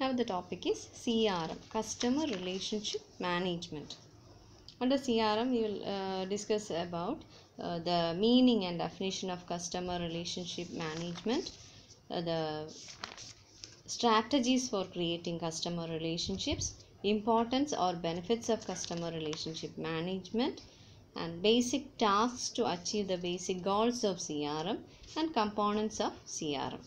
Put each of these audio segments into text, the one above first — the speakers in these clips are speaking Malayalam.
Now the topic is CRM, Customer Relationship Management. Under CRM, we will uh, discuss about uh, the meaning and definition of customer relationship management, uh, the strategies for creating customer relationships, importance or benefits of customer relationship management, and basic tasks to achieve the basic goals of CRM and components of CRM.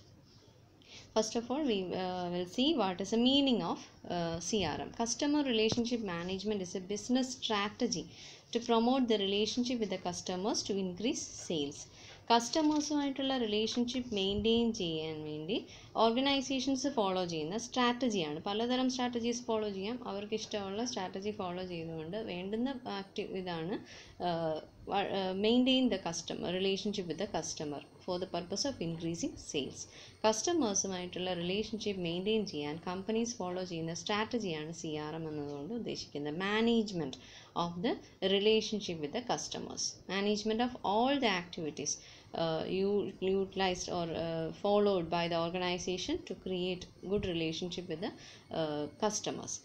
First of all, we uh, will see what is the meaning of uh, CRM. Customer relationship management is a business strategy to promote the relationship with the customers to increase sales. കസ്റ്റമേഴ്സുമായിട്ടുള്ള റിലേഷൻഷിപ്പ് മെയിൻറ്റെയിൻ ചെയ്യാൻ വേണ്ടി ഓർഗനൈസേഷൻസ് ഫോളോ ചെയ്യുന്ന സ്ട്രാറ്റജിയാണ് പലതരം സ്ട്രാറ്റജീസ് ഫോളോ ചെയ്യാം അവർക്ക് ഇഷ്ടമുള്ള സ്ട്രാറ്റജി ഫോളോ ചെയ്തുകൊണ്ട് വേണ്ടുന്ന ആക്റ്റീവ് ഇതാണ് maintain the customer relationship with the customer for the purpose of increasing sales കസ്റ്റമേഴ്സുമായിട്ടുള്ള റിലേഷൻഷിപ്പ് മെയിൻറ്റെയിൻ ചെയ്യാൻ കമ്പനീസ് ഫോളോ ചെയ്യുന്ന സ്ട്രാറ്റജിയാണ് സി ആർ എം എന്നതുകൊണ്ട് ഉദ്ദേശിക്കുന്നത് management of the relationship with the customers management of all the activities uh, u- utilized or uh, followed by the organization to create good relationship with the uh, customers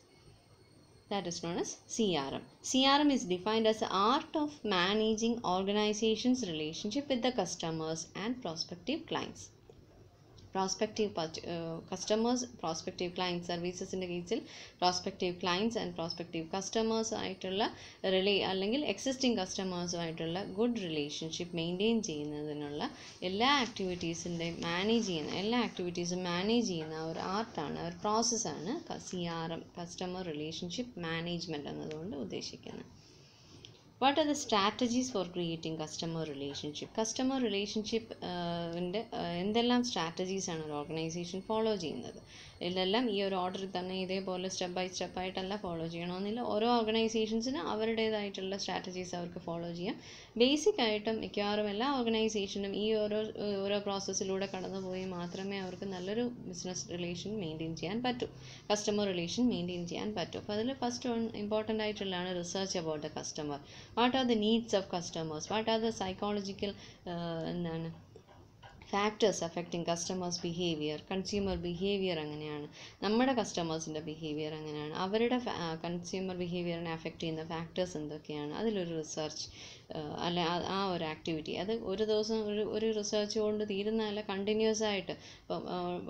that is known as crm crm is defined as the art of managing organizations relationship with the customers and prospective clients prospective customers prospective client സർവീസസിൻ്റെ കേസിൽ prospective clients and prospective customers ആയിട്ടുള്ള റിലേ അല്ലെങ്കിൽ എക്സിസ്റ്റിംഗ് കസ്റ്റമേഴ്സുമായിട്ടുള്ള ഗുഡ് റിലേഷൻഷിപ്പ് മെയിൻറ്റെയിൻ ചെയ്യുന്നതിനുള്ള എല്ലാ ആക്ടിവിറ്റീസിൻ്റെയും മാനേജ് ചെയ്യുന്ന എല്ലാ ആക്ടിവിറ്റീസും മാനേജ് ചെയ്യുന്ന ഒരു ആർട്ടാണ് ഒരു പ്രോസസ്സാണ് C R M customer relationship management എന്നതുകൊണ്ട് ഉദ്ദേശിക്കുന്നത് what are the strategies for creating customer relationship customer relationship ൻ്റെ എന്തെല്ലാം സ്ട്രാറ്റജീസാണ് ഒരു ഓർഗനൈസേഷൻ ഫോളോ ചെയ്യുന്നത് ഇതിലെല്ലാം ഈ ഒരു ഓർഡറിൽ തന്നെ ഇതേപോലെ സ്റ്റെപ്പ് ബൈ സ്റ്റെപ്പ് ആയിട്ടല്ല ഫോളോ ചെയ്യണമെന്നില്ല ഓരോ ഓർഗനൈസേഷൻസിന് അവരുടേതായിട്ടുള്ള സ്ട്രാറ്റജീസ് അവർക്ക് ഫോളോ ചെയ്യാം ബേസിക് ആയിട്ടും മിക്കവാറും എല്ലാ ഓർഗനൈസേഷനും ഈ ഓരോ ഓരോ പ്രോസസ്സിലൂടെ കടന്നു പോയി മാത്രമേ അവർക്ക് നല്ലൊരു ബിസിനസ് റിലേഷൻ മെയിൻറ്റെയിൻ ചെയ്യാൻ പറ്റൂ കസ്റ്റമർ റിലേഷൻ മെയിൻറ്റെയിൻ ചെയ്യാൻ പറ്റൂ അപ്പോൾ അതിൽ ഫസ്റ്റ് വൺ ഇമ്പോർട്ടൻ്റ് ആയിട്ടുള്ളതാണ് research about the customer what are the needs of customers what are the psychological എന്താണ് factors affecting customers behaviour consumer behaviour അങ്ങനെയാണ് നമ്മുടെ കസ്റ്റമേഴ്സിൻ്റെ ബിഹേവിയർ അങ്ങനെയാണ് അവരുടെ കൺസ്യൂമർ ബിഹേവിയറിനെ അഫക്റ്റ് ചെയ്യുന്ന ഫാക്ടേഴ്സ് എന്തൊക്കെയാണ് അതിലൊരു റിസർച്ച് അല്ല ആ ഒരു ആക്ടിവിറ്റി അത് ഒരു ദിവസം ഒരു ഒരു റിസർച്ച് കൊണ്ട് തീരുന്നതല്ല കണ്ടിന്യൂസ് ആയിട്ട് ഇപ്പം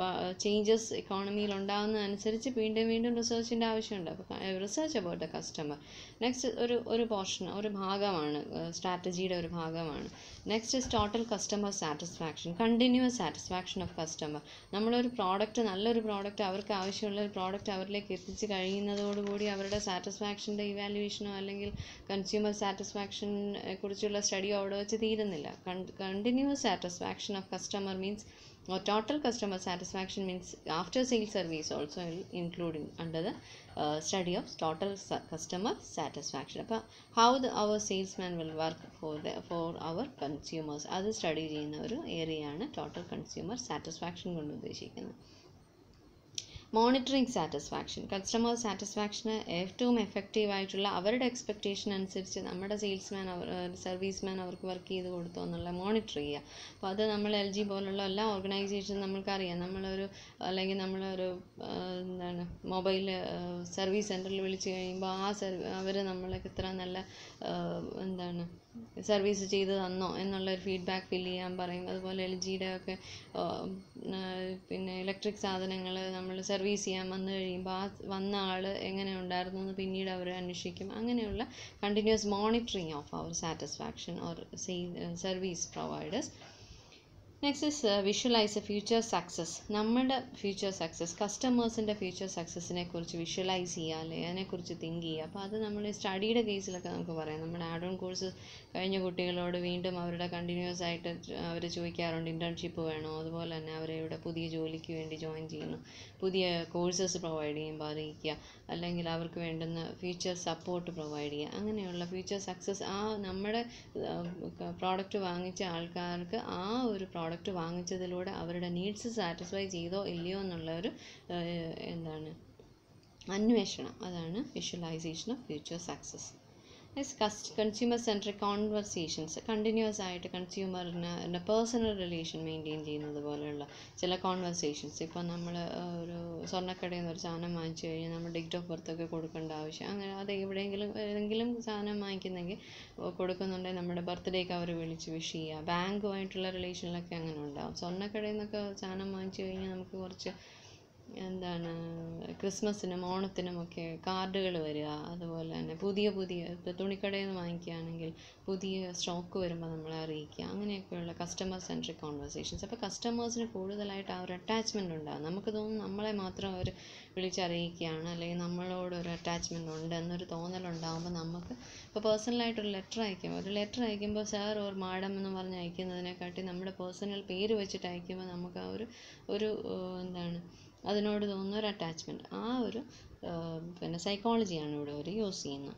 ചേഞ്ചസ് ഇക്കോണമിയിൽ ഉണ്ടാകുന്നതനുസരിച്ച് വീണ്ടും വീണ്ടും റിസർച്ചിൻ്റെ ആവശ്യമുണ്ട് അപ്പോൾ research about the customer next ഒരു ഒരു പോർഷൻ ഒരു ഭാഗമാണ് സ്ട്രാറ്റജിയുടെ ഒരു ഭാഗമാണ് next is total customer satisfaction continuous satisfaction of customer നമ്മളൊരു പ്രോഡക്റ്റ് നല്ലൊരു പ്രോഡക്റ്റ് അവർക്ക് ആവശ്യമുള്ള ഒരു പ്രോഡക്റ്റ് അവരിലേക്ക് എത്തിച്ച് കഴിയുന്നതോടുകൂടി അവരുടെ സാറ്റിസ്ഫാക്ഷൻ്റെ ഇവാലുവേഷനോ അല്ലെങ്കിൽ കൺസ്യൂമർ സാറ്റിസ്ഫാക്ഷൻ കുറിച്ചുള്ള സ്റ്റഡിയോ അവിടെ വെച്ച് തീരുന്നില്ല continuous satisfaction of customer means or total customer satisfaction means after sales service also including under the uh, study of total sa- customer satisfaction അപ്പോൾ how the our salesman will work for the for our consumers അത് സ്റ്റഡി ചെയ്യുന്ന ഒരു ഏരിയ ആണ് ടോട്ടൽ കൺസ്യൂമർ സാറ്റിസ്ഫാക്ഷൻ കൊണ്ട് ഉദ്ദേശിക്കുന്നത് മോണിറ്ററിങ് സാറ്റിസ്ഫാക്ഷൻ കസ്റ്റമർ സാറ്റിസ്ഫാക്ഷന് ഏറ്റവും എഫക്റ്റീവ് ആയിട്ടുള്ള അവരുടെ എക്സ്പെക്റ്റേഷൻ അനുസരിച്ച് നമ്മുടെ സെയിൽസ്മാൻ അവർ സർവീസ്മാൻ അവർക്ക് വർക്ക് ചെയ്ത് കൊടുത്തോ എന്നുള്ള മോണിറ്റർ ചെയ്യുക അപ്പോൾ അത് നമ്മൾ എൽ ജി പോലുള്ള എല്ലാ ഓർഗനൈസേഷനും നമ്മൾക്കറിയാം നമ്മളൊരു അല്ലെങ്കിൽ നമ്മളൊരു എന്താണ് മൊബൈൽ സർവീസ് സെൻറ്ററിൽ വിളിച്ച് കഴിയുമ്പോൾ ആ സർവീ അവർ നമ്മൾക്ക് ഇത്ര നല്ല എന്താണ് സർവീസ് ചെയ്ത് തന്നോ എന്നുള്ളൊരു ഫീഡ്ബാക്ക് ഫില്ല് ചെയ്യാൻ പറയും അതുപോലെ എൽ ജിയുടെ ഒക്കെ പിന്നെ ഇലക്ട്രിക് സാധനങ്ങൾ നമ്മൾ സർവീസ് ചെയ്യാൻ വന്നു കഴിയുമ്പോൾ ആ വന്ന ആൾ എങ്ങനെ ഉണ്ടായിരുന്നു എന്ന് പിന്നീട് അവർ അന്വേഷിക്കും അങ്ങനെയുള്ള കണ്ടിന്യൂസ് മോണിറ്ററിങ് ഓഫ് അവർ satisfaction or sale service providers next is visualise a future success നമ്മുടെ ഫ്യൂച്ചർ സക്സസ് കസ്റ്റമേഴ്സിൻ്റെ ഫ്യൂച്ചർ സക്സസിനെ കുറിച്ച് വിഷ്വലൈസ് ചെയ്യുക അല്ലെ അതിനെക്കുറിച്ച് തിങ്ക് ചെയ്യുക അപ്പോൾ അത് നമ്മൾ സ്റ്റഡിയുടെ കേസിലൊക്കെ നമുക്ക് പറയാം നമ്മുടെ ആഡ് ഓൺ കോഴ്സ് കഴിഞ്ഞ കുട്ടികളോട് വീണ്ടും അവരുടെ കണ്ടിന്യൂസ് ആയിട്ട് അവർ ചോദിക്കാറുണ്ട് ഇൻറ്റേൺഷിപ്പ് വേണോ അതുപോലെ തന്നെ അവരെ ഇവിടെ പുതിയ ജോലിക്ക് വേണ്ടി ജോയിൻ ചെയ്യുന്നു പുതിയ കോഴ്സസ് പ്രൊവൈഡ് ചെയ്യുമ്പോൾ അറിയിക്കുക അല്ലെങ്കിൽ അവർക്ക് വേണ്ടുന്ന ഫ്യൂച്ചർ സപ്പോർട്ട് പ്രൊവൈഡ് ചെയ്യുക അങ്ങനെയുള്ള ഫ്യൂച്ചർ സക്സസ് ആ നമ്മുടെ പ്രോഡക്റ്റ് വാങ്ങിച്ച ആൾക്കാർക്ക് ആ ഒരു പ്രോഡക്റ്റ് വാങ്ങിച്ചതിലൂടെ അവരുടെ നീഡ്സ് സാറ്റിസ്ഫൈ ചെയ്തോ ഇല്ലയോ എന്നുള്ള ഒരു എന്താണ് അന്വേഷണം അതാണ് visualisation of future success next consumer centric conversations continuous ആയിട്ട് കൺസ്യൂമറിന് പേഴ്സണൽ റിലേഷൻ മെയിൻറ്റെയിൻ ചെയ്യുന്നത് പോലെയുള്ള ചില കോൺവെർസേഷൻസ് ഇപ്പോൾ നമ്മൾ ഒരു സ്വർണ്ണക്കടയിൽ നിന്ന് ഒരു സാധനം വാങ്ങിച്ചു കഴിഞ്ഞാൽ നമ്മൾ ഡേറ്റ് ഓഫ് ബർത്ത് ഒക്കെ കൊടുക്കേണ്ട ആവശ്യം അങ്ങനെ അത് എവിടെയെങ്കിലും ഏതെങ്കിലും സാധനം വാങ്ങിക്കുന്നെങ്കിൽ കൊടുക്കുന്നുണ്ടെങ്കിൽ നമ്മുടെ ബർത്ത്ഡേക്ക് അവർ വിളിച്ച് വിഷ് ചെയ്യുക ബാങ്കുമായിട്ടുള്ള റിലേഷനിലൊക്കെ അങ്ങനെ ഉണ്ടാവും സ്വർണ്ണക്കടയിൽ നിന്നൊക്കെ സാധനം വാങ്ങിച്ചു കഴിഞ്ഞാൽ നമുക്ക് കുറച്ച് എന്താണ് ക്രിസ്മസിനും ഓണത്തിനുമൊക്കെ കാർഡുകൾ വരിക അതുപോലെ തന്നെ പുതിയ പുതിയ ഇപ്പോൾ തുണിക്കടയിൽ നിന്ന് വാങ്ങിക്കുകയാണെങ്കിൽ പുതിയ സ്റ്റോക്ക് വരുമ്പോൾ നമ്മളെ അറിയിക്കുക അങ്ങനെയൊക്കെയുള്ള കസ്റ്റമർ സെൻട്രിക് കോൺവെർസേഷൻസ് അപ്പോൾ കസ്റ്റമേഴ്സിന് കൂടുതലായിട്ട് ആ ഒരു അറ്റാച്ച്മെൻ്റ് ഉണ്ടാകും നമുക്ക് തോന്നും നമ്മളെ മാത്രം അവർ വിളിച്ചറിയിക്കുകയാണ് അല്ലെങ്കിൽ നമ്മളോട് ഒരു അറ്റാച്ച്മെൻ്റ് ഉണ്ട് എന്നൊരു തോന്നലുണ്ടാകുമ്പോൾ നമുക്ക് ഇപ്പോൾ പേഴ്സണലായിട്ടൊരു ലെറ്റർ അയക്കുമ്പോൾ ഒരു ലെറ്റർ അയക്കുമ്പോൾ സാർ ഓർ മാഡം എന്ന് പറഞ്ഞ് അയക്കുന്നതിനെക്കാട്ടി നമ്മുടെ പേഴ്സണൽ പേര് വെച്ചിട്ട് അയക്കുമ്പോൾ നമുക്ക് ആ ഒരു ഒരു ഏഹ്, എന്താണ് അതിനോട് തോന്നുന്ന ഒരു അറ്റാച്ച്മെൻറ്റ് ആ ഒരു ഏഹ്, പിന്നെ സൈക്കോളജിയാണ് ഇവിടെ അവർ യൂസ് ചെയ്യുന്നത്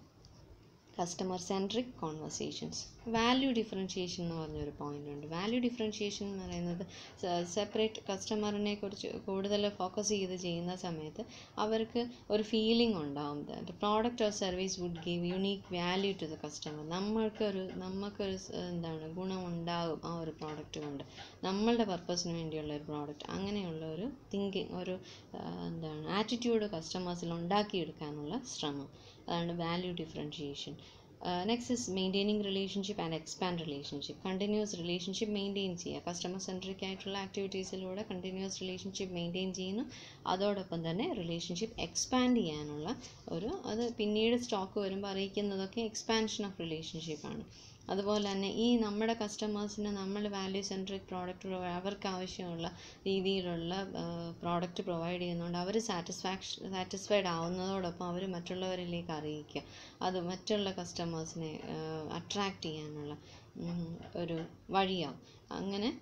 customer centric conversations value differentiation എന്ന് പറഞ്ഞൊരു പോയിന്റ് ഉണ്ട് വാല്യൂ ഡിഫറൻഷിയേഷൻ എന്ന് പറയുന്നത് സെപ്പറേറ്റ് കസ്റ്റമറിനെ കുറിച്ച് കൂടുതൽ ഫോക്കസ് ചെയ്ത് ചെയ്യുന്ന സമയത്ത് അവർക്ക് ഒരു ഫീലിംഗ് ഉണ്ടാവും that product or service would give unique value to the customer നമ്മൾക്കൊരു നമുക്കൊരു സ് എന്താണ് ഗുണമുണ്ടാകും ആ ഒരു പ്രോഡക്റ്റ് കൊണ്ട് നമ്മളുടെ പർപ്പസിന് വേണ്ടിയുള്ള ഒരു പ്രോഡക്റ്റ് അങ്ങനെയുള്ള ഒരു തിങ്കിങ് ഒരു ആ, എന്താണ് ആറ്റിറ്റ്യൂഡ് കസ്റ്റമേഴ്സിൽ ഉണ്ടാക്കിയെടുക്കാനുള്ള ശ്രമം അതാണ് value differentiation next is maintaining relationship and expand relationship continuous relationship maintain ചെയ്യുക കസ്റ്റമർ സെൻട്രിക് ആയിട്ടുള്ള ആക്ടിവിറ്റീസിലൂടെ കണ്ടിന്യൂസ് റിലേഷൻഷിപ്പ് മെയിൻറ്റെയിൻ ചെയ്യുന്നു അതോടൊപ്പം തന്നെ റിലേഷൻഷിപ്പ് എക്സ്പാൻഡ് ചെയ്യാനുള്ള ഒരു അത് പിന്നീട് സ്റ്റോക്ക് വരുമ്പോൾ അറിയിക്കുന്നതൊക്കെ എക്സ്പാൻഷൻ ഓഫ് റിലേഷൻഷിപ്പാണ് അതുപോലെ തന്നെ ഈ നമ്മുടെ കസ്റ്റമേഴ്സിന് നമ്മൾ വാല്യൂ സെൻട്രിക് പ്രോഡക്റ്റ് അവർക്ക് ആവശ്യമുള്ള രീതിയിലുള്ള പ്രോഡക്റ്റ് പ്രൊവൈഡ് ചെയ്യുന്നതുകൊണ്ട് അവർ സാറ്റിസ്ഫാക്ഷൻ സാറ്റിസ്ഫൈഡ് ആവുന്നതോടൊപ്പം അവർ മറ്റുള്ളവരിലേക്ക് അറിയിക്കുക അത് മറ്റുള്ള കസ്റ്റമേഴ്സിനെ അട്രാക്റ്റ് ചെയ്യാനുള്ള ഉം, ഒരു വഴിയാവും അങ്ങനെ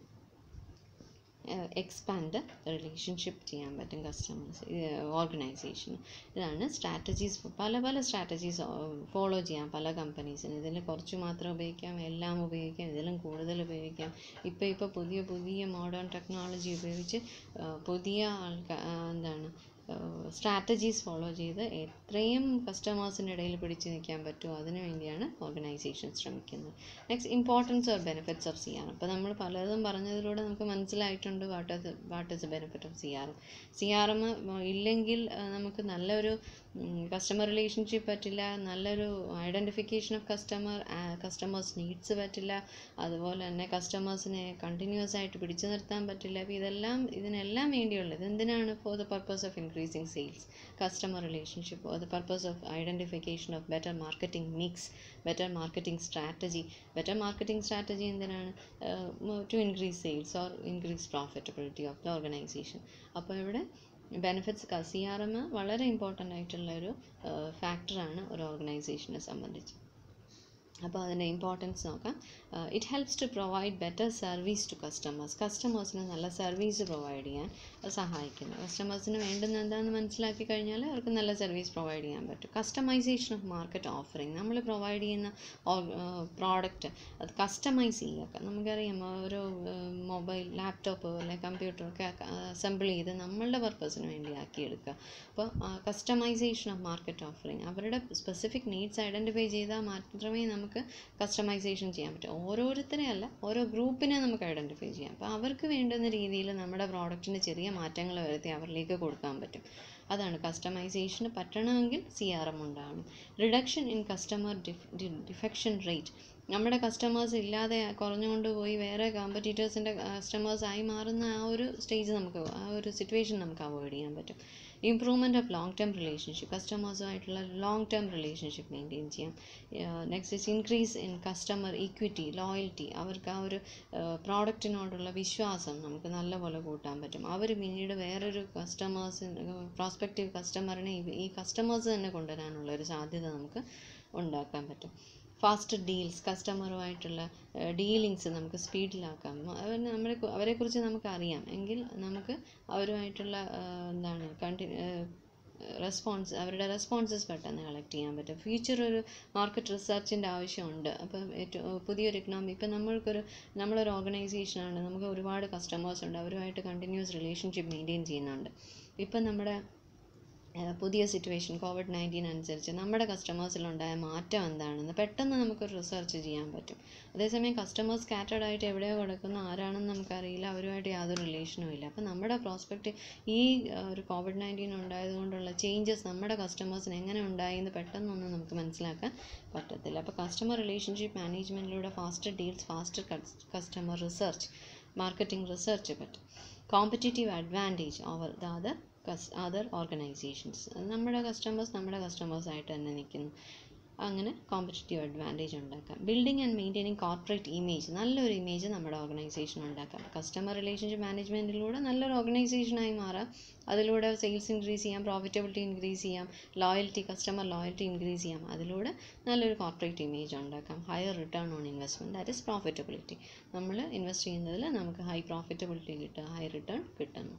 എക്സ്പാൻഡ് റിലേഷൻഷിപ്പ് ചെയ്യാൻ പറ്റും കസ്റ്റമേഴ്സ് ഓർഗനൈസേഷൻ ഇതാണ് സ്ട്രാറ്റജീസ് പല പല സ്ട്രാറ്റജീസ് ഫോളോ ചെയ്യാം പല കമ്പനീസിന് ഇതിൽ കുറച്ച് മാത്രം ഉപയോഗിക്കാം എല്ലാം ഉപയോഗിക്കാം ഇതിലും കൂടുതൽ ഉപയോഗിക്കാം ഇപ്പോൾ ഇപ്പോൾ പുതിയ പുതിയ മോഡേൺ ടെക്നോളജി ഉപയോഗിച്ച് ആ, പുതിയ ആൾക്കാർ എന്താണ് സ്ട്രാറ്റജീസ് ഫോളോ ചെയ്ത് എത്രയും കസ്റ്റമേഴ്സിൻ്റെ ഇടയിൽ പിടിച്ചു നിൽക്കാൻ പറ്റുമോ അതിനു വേണ്ടിയാണ് ഓർഗനൈസേഷൻ ശ്രമിക്കുന്നത് next importance or benefits of C R അപ്പോൾ നമ്മൾ പലതും പറഞ്ഞതിലൂടെ നമുക്ക് മനസ്സിലായിട്ടുണ്ട് what is what is benefit of C R M C R M ഇല്ലെങ്കിൽ ആ, നമുക്ക് നല്ലൊരു കസ്റ്റമർ റിലേഷൻഷിപ്പ് പറ്റില്ല നല്ലൊരു identification of customer customers needs പറ്റില്ല അതുപോലെ തന്നെ കസ്റ്റമേഴ്സിനെ കണ്ടിന്യൂസ് ആയിട്ട് പിടിച്ചു നിർത്താൻ പറ്റില്ല അപ്പോൾ ഇതെല്ലാം ഇതിനെല്ലാം വേണ്ടിയുള്ളത് എന്തിനാണ് for the purpose of increasing sales customer relationship for the purpose of identification of better marketing mix better marketing strategy better marketing strategy എന്തിനാണ് to increase sales or increase profitability of the organisation അപ്പോൾ ഇവിടെ ബെനിഫിറ്റ്സ് സി ആർ എം വളരെ ഇമ്പോർട്ടൻ്റ് ആയിട്ടുള്ള ഒരു ഫാക്ടറാണ് ഒരു ഓർഗനൈസേഷനെ സംബന്ധിച്ച് അപ്പോൾ അതിൻ്റെ ഇമ്പോർട്ടൻസ് നോക്കാം it helps to provide better service to customers കസ്റ്റമേഴ്സിന് നല്ല സർവീസ് പ്രൊവൈഡ് ചെയ്യാൻ അത് സഹായിക്കുന്നു കസ്റ്റമേഴ്സിന് വേണ്ടുന്ന എന്താണെന്ന് മനസ്സിലാക്കി കഴിഞ്ഞാൽ അവർക്ക് നല്ല സർവീസ് പ്രൊവൈഡ് ചെയ്യാൻ പറ്റും കസ്റ്റമൈസേഷൻ ഓഫ് മാർക്കറ്റ് ഓഫറിങ് നമ്മൾ പ്രൊവൈഡ് ചെയ്യുന്ന പ്രോഡക്റ്റ് അത് കസ്റ്റമൈസ് ചെയ്യുക നമുക്കറിയാം ഒരു മൊബൈൽ ലാപ്ടോപ്പ് അല്ലെങ്കിൽ കമ്പ്യൂട്ടർ ഒക്കെ അസംബിൾ ചെയ്ത് നമ്മളുടെ പർപ്പസിന് വേണ്ടി ആക്കിയെടുക്കുക അപ്പോൾ കസ്റ്റമൈസേഷൻ ഓഫ് മാർക്കറ്റ് ഓഫറിങ് അവരുടെ സ്പെസിഫിക് നീഡ്സ് ഐഡൻറ്റിഫൈ ചെയ്താൽ മാത്രമേ നമുക്ക് കസ്റ്റമൈസേഷൻ ചെയ്യാൻ പറ്റൂ ഓരോരുത്തരെ അല്ല ഓരോ ഗ്രൂപ്പിനെ നമുക്ക് ഐഡൻറ്റിഫൈ ചെയ്യാം അപ്പോൾ അവർക്ക് വേണ്ടുന്ന രീതിയിൽ നമ്മുടെ പ്രോഡക്റ്റിന് ചെറിയ മാറ്റങ്ങൾ വരുത്തി അവരിലേക്ക് കൊടുക്കാൻ പറ്റും അതാണ് കസ്റ്റമൈസേഷന് പറ്റണമെങ്കിൽ സി ആർ എം ഉണ്ടാവണം reduction in customer defection rate നമ്മുടെ കസ്റ്റമേഴ്സ് ഇല്ലാതെ കുറഞ്ഞുകൊണ്ട് പോയി വേറെ കോമ്പറ്റീറ്റേഴ്സിൻ്റെ കസ്റ്റമേഴ്സ് ആയി മാറുന്ന ആ ഒരു സ്റ്റേജ് നമുക്ക് ആ ഒരു സിറ്റുവേഷൻ നമുക്ക് അവോയ്ഡ് ചെയ്യാൻ പറ്റും improvement of long term relationship കസ്റ്റമേഴ്സുമായിട്ടുള്ള ലോങ് ടേം റിലേഷൻഷിപ്പ് മെയിൻറ്റെയിൻ ചെയ്യാം next is increase in customer equity loyalty അവർക്ക് ആ ഒരു പ്രോഡക്റ്റിനോടുള്ള വിശ്വാസം നമുക്ക് നല്ലപോലെ കൂട്ടാൻ പറ്റും അവർ പിന്നീട് വേറൊരു കസ്റ്റമേഴ്സ് പ്രോസ്പെക്റ്റീവ് കസ്റ്റമറിനെ ഈ കസ്റ്റമേഴ്സ് തന്നെ കൊണ്ടുവരാനുള്ള ഒരു സാധ്യത നമുക്ക് ഉണ്ടാക്കാൻ പറ്റും ഫാസ്റ്റ് ഡീൽസ് കസ്റ്റമറുമായിട്ടുള്ള ഡീലിങ്സ് നമുക്ക് സ്പീഡിലാക്കാം അവർ നമ്മളെ അവരെക്കുറിച്ച് നമുക്ക് അറിയാം എങ്കിൽ നമുക്ക് അവരുമായിട്ടുള്ള ആ, എന്താണ് കണ്ടി റെസ്പോൺസ് അവരുടെ റെസ്പോൺസസ് പെട്ടെന്ന് കളക്ട് ചെയ്യാൻ പറ്റും ഫ്യൂച്ചർ ഒരു മാർക്കറ്റ് റിസർച്ചിൻ്റെ ആവശ്യമുണ്ട് അപ്പം ഏറ്റവും പുതിയൊരു എക്കണോമി ഇപ്പം നമ്മൾക്കൊരു നമ്മളൊരു ഓർഗനൈസേഷനാണ് നമുക്ക് ഒരുപാട് കസ്റ്റമേഴ്സ് ഉണ്ട് അവരുമായിട്ട് കണ്ടിന്യൂസ് റിലേഷൻഷിപ്പ് മെയിൻറ്റെയിൻ ചെയ്യുന്നുണ്ട് ഇപ്പം നമ്മുടെ ഏഹ് പുതിയ സിറ്റുവേഷൻ കോവിഡ് നയൻറ്റീൻ അനുസരിച്ച് നമ്മുടെ കസ്റ്റമേഴ്സിലുണ്ടായ മാറ്റം എന്താണെന്ന് പെട്ടെന്ന് നമുക്കൊരു റിസർച്ച് ചെയ്യാൻ പറ്റും അതേസമയം കസ്റ്റമേഴ്സ് സ്കാറ്റേഡ് ആയിട്ട് എവിടെയോ കിടക്കുന്ന ആരാണെന്ന് നമുക്കറിയില്ല അവരുമായിട്ട് യാതൊരു റിലേഷനും ഇല്ല അപ്പോൾ നമ്മുടെ പ്രോസ്പെക്റ്റ് ഈ ഏഹ്, ഒരു കോവിഡ് നയൻറ്റീൻ ഉണ്ടായതുകൊണ്ടുള്ള ചേഞ്ചസ് നമ്മുടെ കസ്റ്റമേഴ്സിന് എങ്ങനെ ഉണ്ടായി എന്ന് പെട്ടെന്നൊന്നും നമുക്ക് മനസ്സിലാക്കാൻ പറ്റത്തില്ല അപ്പോൾ കസ്റ്റമർ റിലേഷൻഷിപ്പ് മാനേജ്മെൻറ്റിലൂടെ faster deals faster customer research marketing research പറ്റും competitive advantage over the other കസ് അതർ ഓർഗനൈസേഷൻസ് നമ്മുടെ കസ്റ്റമേഴ്സ് നമ്മുടെ കസ്റ്റമേഴ്സായിട്ട് തന്നെ നിൽക്കുന്നു അങ്ങനെ കോമ്പറ്റേറ്റീവ് അഡ്വാൻറ്റേജ് ഉണ്ടാക്കാം building and maintaining corporate image നല്ലൊരു ഇമേജ് നമ്മുടെ ഓർഗനൈസേഷൻ ഉണ്ടാക്കാം കസ്റ്റമർ റിലേഷൻഷിപ്പ് മാനേജ്മെൻറ്റിലൂടെ നല്ലൊരു ഓർഗനൈസേഷനായി മാറാം അതിലൂടെ സെയിൽസ് ഇൻക്രീസ് ചെയ്യാം പ്രോഫിറ്റബിലിറ്റി ഇൻക്രീസ് ചെയ്യാം ലോയൽറ്റി കസ്റ്റമർ ലോയൽറ്റി ഇൻക്രീസ് ചെയ്യാം അതിലൂടെ നല്ലൊരു കോർപ്പറേറ്റ് ഇമേജ് ഉണ്ടാക്കാം higher return on investment that is profitability നമ്മൾ ഇൻവെസ്റ്റ് ചെയ്യുന്നതിൽ നമുക്ക് ഹൈ പ്രോഫിറ്റബിലിറ്റി കിട്ടുക ഹൈ റിട്ടേൺ കിട്ടുന്നു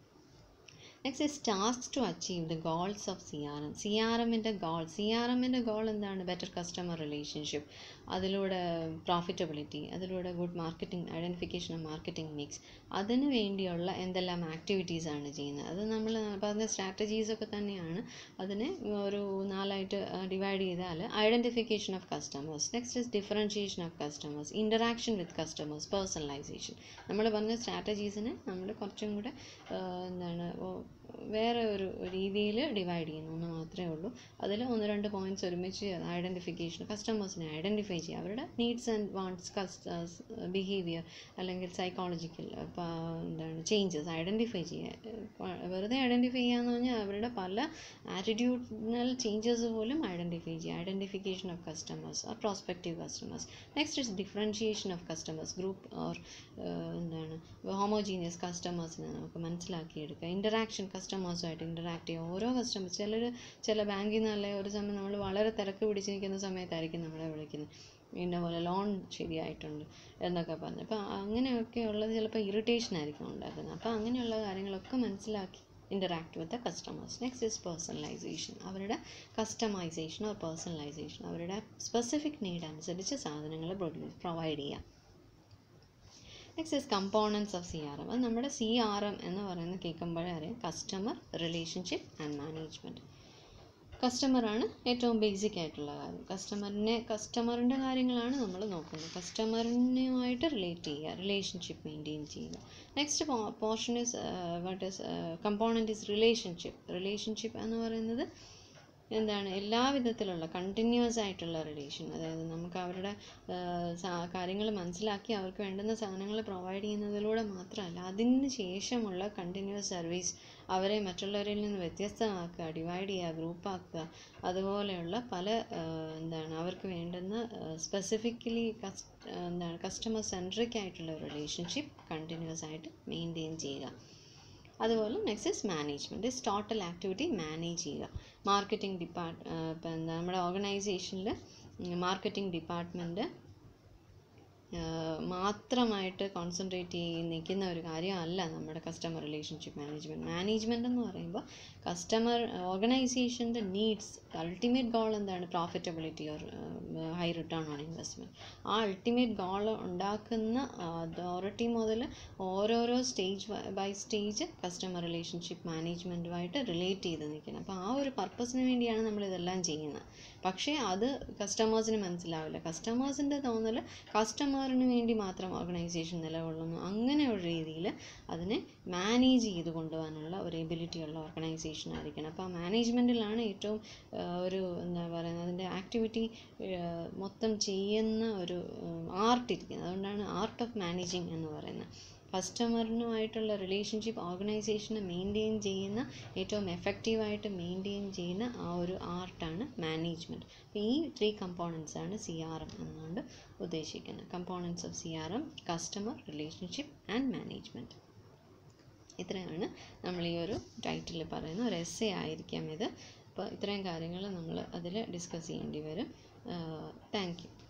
next is task to achieve the goals of C R M C R എമ്മിൻ്റെ ഗോൾ സി ആർ എമ്മിൻ്റെ ഗോൾ എന്താണ് ബെറ്റർ കസ്റ്റമർ റിലേഷൻഷിപ്പ് അതിലൂടെ പ്രോഫിറ്റബിലിറ്റി അതിലൂടെ good marketing identification of marketing mix അതിന് വേണ്ടിയുള്ള എന്തെല്ലാം ആക്ടിവിറ്റീസാണ് ചെയ്യുന്നത് അത് നമ്മൾ പറഞ്ഞ സ്ട്രാറ്റജീസ് ഒക്കെ തന്നെയാണ് അതിനെ ഒരു നാലായിട്ട് ഡിവൈഡ് ചെയ്താൽ identification of customers next is differentiation of customers interaction with customers personalisation നമ്മൾ പറഞ്ഞ സ്ട്രാറ്റജീസിനെ നമ്മൾ കുറച്ചും കൂടെ ആ, എന്താണ് ഓ, വേറെ ഒരു രീതിയിൽ ഡിവൈഡ് ചെയ്യുന്നു എന്ന് മാത്രമേ ഉള്ളൂ അതിൽ ഒന്ന് രണ്ട് പോയിന്റ്സ് ഒരുമിച്ച് ഐഡൻറ്റിഫിക്കേഷൻ കസ്റ്റമേഴ്സിനെ ഐഡൻറ്റിഫൈ ചെയ്യുക അവരുടെ needs and wants customers behaviour അല്ലെങ്കിൽ സൈക്കോളജിക്കൽ എന്താണ് ചേഞ്ചസ് ഐഡൻറ്റിഫൈ ചെയ്യുക പ- വെറുതെ ഐഡൻറ്റിഫൈ ചെയ്യാന്ന് പറഞ്ഞാൽ അവരുടെ പല ആറ്റിറ്റ്യൂഡിനൽ ചേഞ്ചസ് പോലും ഐഡൻറ്റിഫൈ ചെയ്യുക identification of customers or prospective customers next is differentiation of customers group or എന്താണ് ഹോമോജീനിയസ് കസ്റ്റമേഴ്സിനെ നമുക്ക് മനസ്സിലാക്കിയെടുക്കുക ഇൻ്ററാക്ഷൻ കസ്റ്റമേഴ്സുമായിട്ട് ഇൻ്ററാക്ട് ചെയ്യുക ഓരോ കസ്റ്റമേഴ്സ് ചിലർ ചില ബാങ്കിൽ നിന്നല്ലേ ഒരു സമയം നമ്മൾ വളരെ തിരക്ക് പിടിച്ച് നിൽക്കുന്ന സമയത്തായിരിക്കും നമ്മളെ വിളിക്കുന്നത് ഇന്ന പോലെ ലോൺ ശരിയായിട്ടുണ്ട് എന്നൊക്കെ പറഞ്ഞ് അപ്പോൾ അങ്ങനെയൊക്കെ ഉള്ളത് ചിലപ്പോൾ ഇറിറ്റേഷൻ ആയിരിക്കും ഉണ്ടാക്കുന്നത് അപ്പോൾ അങ്ങനെയുള്ള കാര്യങ്ങളൊക്കെ മനസ്സിലാക്കി interact with the customers next is personalisation അവരുടെ കസ്റ്റമൈസേഷൻ ഓർ പേഴ്സണലൈസേഷൻ അവരുടെ സ്പെസിഫിക് നീഡ് അനുസരിച്ച് സാധനങ്ങൾ പ്രൊവൈഡ് ചെയ്യുക next is components of C R M അത് നമ്മുടെ സി ആർ എം എന്ന് പറയുന്നത് കേൾക്കുമ്പോഴേ അറിയാം കസ്റ്റമർ റിലേഷൻഷിപ്പ് ആൻഡ് മാനേജ്മെൻറ്റ് കസ്റ്റമറാണ് ഏറ്റവും ബേസിക് ആയിട്ടുള്ള കാര്യം കസ്റ്റമറിനെ കസ്റ്റമറിൻ്റെ കാര്യങ്ങളാണ് നമ്മൾ നോക്കുന്നത് കസ്റ്റമറിനുമായിട്ട് റിലേറ്റ് ചെയ്യുക റിലേഷൻഷിപ്പ് മെയിൻറ്റെയിൻ ചെയ്യുക next portion is what is component is relationship relationship എന്ന് പറയുന്നത് എന്താണ് എല്ലാ വിധത്തിലുള്ള കണ്ടിന്യൂസ് ആയിട്ടുള്ള റിലേഷൻ അതായത് നമുക്ക് അവരുടെ കാര്യങ്ങൾ മനസ്സിലാക്കി അവർക്ക് വേണ്ടുന്ന സാധനങ്ങൾ പ്രൊവൈഡ് ചെയ്യുന്നതിലൂടെ മാത്രമല്ല അതിന് ശേഷമുള്ള കണ്ടിന്യൂസ് സർവീസ് അവരെ മറ്റുള്ളവരിൽ നിന്ന് വ്യത്യസ്തമാക്കുക ഡിവൈഡ് ചെയ്യുക ഗ്രൂപ്പാക്കുക അതുപോലെയുള്ള പല ആ, എന്താണ് അവർക്ക് വേണ്ടുന്ന സ്പെസിഫിക്കലി കസ് എന്താണ് കസ്റ്റമർ സെൻട്രിക് ആയിട്ടുള്ള റിലേഷൻഷിപ്പ് കണ്ടിന്യൂസ് ആയിട്ട് മെയിൻറ്റെയിൻ ചെയ്യുക അതുപോലെ next is management is total activity manage ചെയ്യുക മാർക്കറ്റിംഗ് ഡിപ്പാർട്ട് ഇപ്പം എന്താ നമ്മുടെ ഓർഗനൈസേഷനിൽ മാർക്കറ്റിംഗ് ഡിപ്പാർട്ട്മെൻറ്റ് മാത്രമായിട്ട് കോൺസെൻട്രേറ്റ് ചെയ്ത് നിൽക്കുന്ന ഒരു കാര്യമല്ല നമ്മുടെ കസ്റ്റമർ റിലേഷൻഷിപ്പ് മാനേജ്മെൻറ്റ് മാനേജ്മെൻ്റ് എന്ന് പറയുമ്പോൾ കസ്റ്റമർ ഓർഗനൈസേഷൻ്റെ നീഡ്സ് അൾട്ടിമേറ്റ് ഗോൾ എന്താണ് profitability or high return on investment ആ അൾട്ടിമേറ്റ് ഗോൾ ഉണ്ടാക്കുന്ന അതോറിറ്റി മുതൽ ഓരോരോ stage by stage customer relationship മാനേജ്മെൻറ്റുമായിട്ട് റിലേറ്റ് ചെയ്ത് നിൽക്കുന്നത് അപ്പോൾ ആ ഒരു പർപ്പസിന് വേണ്ടിയാണ് നമ്മൾ ഇതെല്ലാം ചെയ്യുന്നത് പക്ഷേ അത് കസ്റ്റമേഴ്സിന് മനസ്സിലാവില്ല കസ്റ്റമേഴ്സിൻ്റെ തോന്നൽ കസ്റ്റമറിന് വേണ്ടി മാത്രം ഓർഗനൈസേഷൻ നിലകൊള്ളുന്നു അങ്ങനെ ഒരു രീതിയിൽ അതിനെ മാനേജ് ചെയ്ത് കൊണ്ടുപോകാനുള്ള ഒരു എബിലിറ്റി ഉള്ള ഓർഗനൈസേഷൻ ആയിരിക്കണം അപ്പോൾ ആ മാനേജ്മെൻറ്റിലാണ് ഏറ്റവും ആ, ഒരു എന്താ പറയുന്നത് അതിൻ്റെ ആക്ടിവിറ്റി മൊത്തം ചെയ്യുന്ന ഒരു ആർട്ട് ഇരിക്കുന്നത് അതുകൊണ്ടാണ് ആർട്ട് ഓഫ് മാനേജിങ് എന്ന് പറയുന്നത് കസ്റ്റമറിനുമായിട്ടുള്ള റിലേഷൻഷിപ്പ് ഓർഗനൈസേഷനെ മെയിൻറ്റെയിൻ ചെയ്യുന്ന ഏറ്റവും എഫക്റ്റീവായിട്ട് മെയിൻറ്റെയിൻ ചെയ്യുന്ന ആ ഒരു ആർട്ടാണ് മാനേജ്മെൻറ്റ് അപ്പോൾ ഈ ത്രീ കമ്പോണൻസ് ആണ് സി ആർ എം എന്നുകൊണ്ട് ഉദ്ദേശിക്കുന്നത് components of C R M customer relationship and management ഇത്രയാണ് നമ്മൾ ഈ ഒരു ടൈറ്റിൽ പറയുന്ന ഒരു എസ് എ ആയിരിക്കാം ഇത് അപ്പോൾ ഇത്രയും കാര്യങ്ങൾ നമ്മൾ അതിൽ ഡിസ്കസ് ചെയ്യേണ്ടി വരും താങ്ക് യു